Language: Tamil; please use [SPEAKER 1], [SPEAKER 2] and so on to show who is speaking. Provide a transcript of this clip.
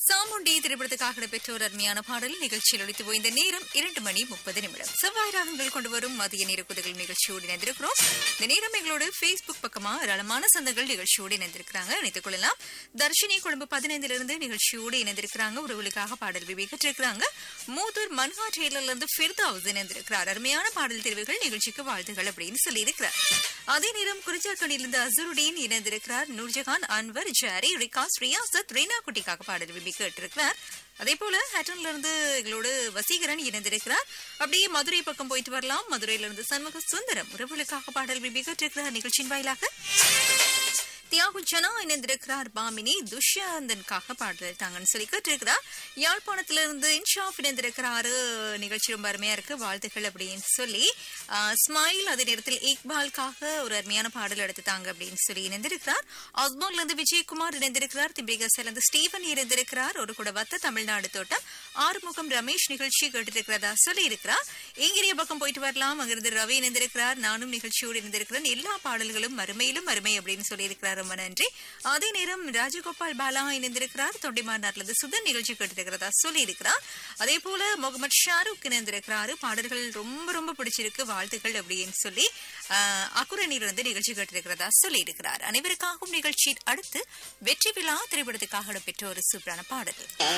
[SPEAKER 1] சாமுண்டி திரைப்படத்துக்காக இடம்பெற்ற ஒரு அருமையான பாடல் நிகழ்ச்சியில் ஒழித்து போய் இந்த நேரம் இரண்டு மணி முப்பது நிமிடம் செவ்வாய் ராகங்கள் கொண்டு வரும் மதிய நேர குதிகள் நிகழ்ச்சியோடு இணைந்திருக்கிறோம் இந்த நேரம் எங்களோட பேஸ்புக் பக்கமா ஏராளமான சொந்தங்கள் நிகழ்ச்சியோடு இணைந்திருக்கிறாங்க இணைத்துக் கொள்ளலாம் தர்ஷினி கொழும்பு பதினைந்துல இருந்து நிகழ்ச்சியோடு இணைந்திருக்கிறாங்க உறவுகளுக்காக பாடல் விவி கற்றிருக்கிறாங்க மூதூர் மன்ஹா ட்ரெயிலர்ல இருந்து ஃபிர்தாவுஸ் இணைந்திருக்கிறார் அருமையான பாடல் தெரிவுகள் நிகழ்ச்சிக்கு வாழ்த்துகள் அப்படின்னு சொல்லியிருக்கிறார் அதே நேரம் குறிஞ்சாக்கணிலிருந்து அசருடீன் இணைந்திருக்கிறார் நூர்ஜஹான் அன்வர் ஜாரி ரிகாஸ் ரியாசத் ரீனா குட்டிக்காக பாடல் விபி கேட்டிருக்கிறார் அதே போல ஹேட்டன்ல இருந்து எங்களோடு வசீகரன் இணைந்திருக்கிறார் அப்படியே மதுரை பக்கம் போயிட்டு வரலாம் மதுரையில இருந்து சண்முக சுந்தரம் உறவுகளுக்காக பாடல் விபி கேட்டிருக்கிறார் நிகழ்ச்சியின் வாயிலாக தியாகு ஜனா இணைந்திருக்கிறார் பாமினி துஷ்யந்தனுக்காக பாடல் தாங்கன்னு சொல்லி கேட்டிருக்கிறார் யாழ்ப்பாணத்திலிருந்து இன்ஷாப் இணைந்திருக்கிறாரு நிகழ்ச்சி ரொம்ப அருமையா இருக்கு வாழ்த்துக்கள் அப்படின்னு சொல்லி ஆஹ், ஸ்மைல் அதே நேரத்தில் இக்பால்காக ஒரு அருமையான பாடல் எடுத்து தாங்க அப்படின்னு சொல்லி இணைந்திருக்கிறார் ஆஸ்மான்ல இருந்து விஜயகுமார் இணைந்திருக்கிறார் திம்பிகஸ்ல இருந்து ஸ்டீவன் இணைந்திருக்கிறார் ஒரு கூட வத்த தமிழ்நாடு தோட்டம் ஆறுமுகம் ரமேஷ் நிகழ்ச்சி கேட்டிருக்கிறதா சொல்லி இருக்கிறார் இங்கிரிய பக்கம் போயிட்டு வரலாம் அங்கிருந்து ரவி இணைந்திருக்கிறார் நானும் நிகழ்ச்சியோடு இணைந்திருக்கிறேன் எல்லா பாடல்களும் அருமையிலும் அருமை அப்படின்னு சொல்லியிருக்கிறார் ரொம்ப நன்றி அதே நேரம் ராஜகோபால் பாலா இணைந்திருக்கிறார் தொண்டிமாநாட்டிலிருந்து சுதன் நிகழ்ச்சி கேட்டிருக்கிறதா சொல்லி இருக்கிறார் அதே போல முகமது ஷாருக் இணைந்திருக்கிறாரு பாடல்கள் ரொம்ப ரொம்ப பிடிச்சிருக்கு வாழ்த்துக்கள் அப்படின்னு சொல்லி ஆஹ், அக்குரணியிலிருந்து நிகழ்ச்சி கேட்டிருக்கிறதா சொல்லி இருக்கிறார் அனைவருக்காகவும் நிகழ்ச்சியின் அடுத்து வெற்றி விழா திரைப்படத்துக்காக இடம்பெற்ற ஒரு சூப்பரான பாடல்